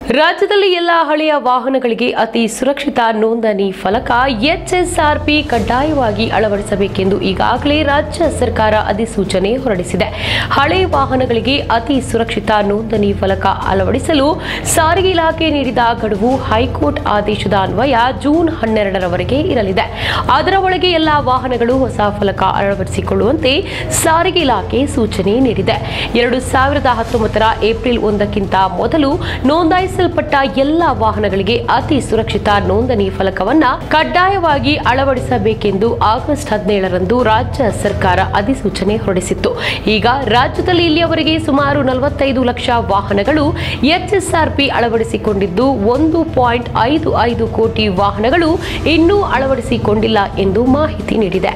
ರಾಜ್ಯದಲ್ಲಿ ಎಲ್ಲ ಹಳೆಯ ವಾಹನಗಳಿಗೆ ಅತಿ ಸುರಕ್ಷಿತ ನೋಂದಣಿ ಫಲಕ ಎಚ್ಎಸ್ಆರ್ಪಿ ಕಡ್ಡಾಯವಾಗಿ ಅಳವಡಿಸಬೇಕೆಂದು ಈಗಾಗಲೇ ರಾಜ್ಯ ಸರ್ಕಾರ ಅಧಿಸೂಚನೆ ಹೊರಡಿಸಿದೆ ಹಳೆ ವಾಹನಗಳಿಗೆ ಅತಿ ಸುರಕ್ಷಿತ ನೋಂದಣಿ ಫಲಕ ಅಳವಡಿಸಲು ಸಾರಿಗೆ ಇಲಾಖೆ ನೀಡಿದ ಗಡುವು ಹೈಕೋರ್ಟ್ ಆದೇಶದ ಅನ್ವಯ ಜೂನ್ ಹನ್ನೆರಡರವರೆಗೆ ಇರಲಿದೆ ಅದರ ಒಳಗೆ ಎಲ್ಲ ವಾಹನಗಳು ಹೊಸ ಫಲಕ ಅಳವಡಿಸಿಕೊಳ್ಳುವಂತೆ ಸಾರಿಗೆ ಇಲಾಖೆ ಸೂಚನೆ ನೀಡಿದೆ ಎರಡು ಸಾವಿರದ ಹತ್ತೊಂಬತ್ತರ ಏಪ್ರಿಲ್ ಒಂದಕ್ಕಿಂತ ಮೊದಲು ನೋಂದಾಯಿಸಲ್ಪಟ್ಟ ಎಲ್ಲ ವಾಹನಗಳಿಗೆ ಅತಿ ಸುರಕ್ಷಿತ ನೋಂದಣಿ ಫಲಕವನ್ನ ಕಡ್ಡಾಯವಾಗಿ ಅಳವಡಿಸಬೇಕೆಂದು ಆಗಸ್ಟ್ ಹದಿನೇಳರಂದು ರಾಜ್ಯ ಸರ್ಕಾರ ಅಧಿಸೂಚನೆ ಹೊರಡಿಸಿತ್ತು ಈಗ ರಾಜ್ಯದಲ್ಲಿ ಇಲ್ಲಿಯವರೆಗೆ ಸುಮಾರು ನಲವತ್ತೈದು ಲಕ್ಷ ವಾಹನಗಳು ಎಚ್ಎಸ್ಆರ್ಪಿ ಅಳವಡಿಸಿಕೊಂಡಿದ್ದು ಒಂದು ಪಾಯಿಂಟ್ ಐದು ಐದು ಕೋಟಿ ವಾಹನಗಳು ಇನ್ನೂ ಅಳವಡಿಸಿಕೊಂಡಿಲ್ಲ ಎಂದು ಮಾಹಿತಿ ನೀಡಿದೆ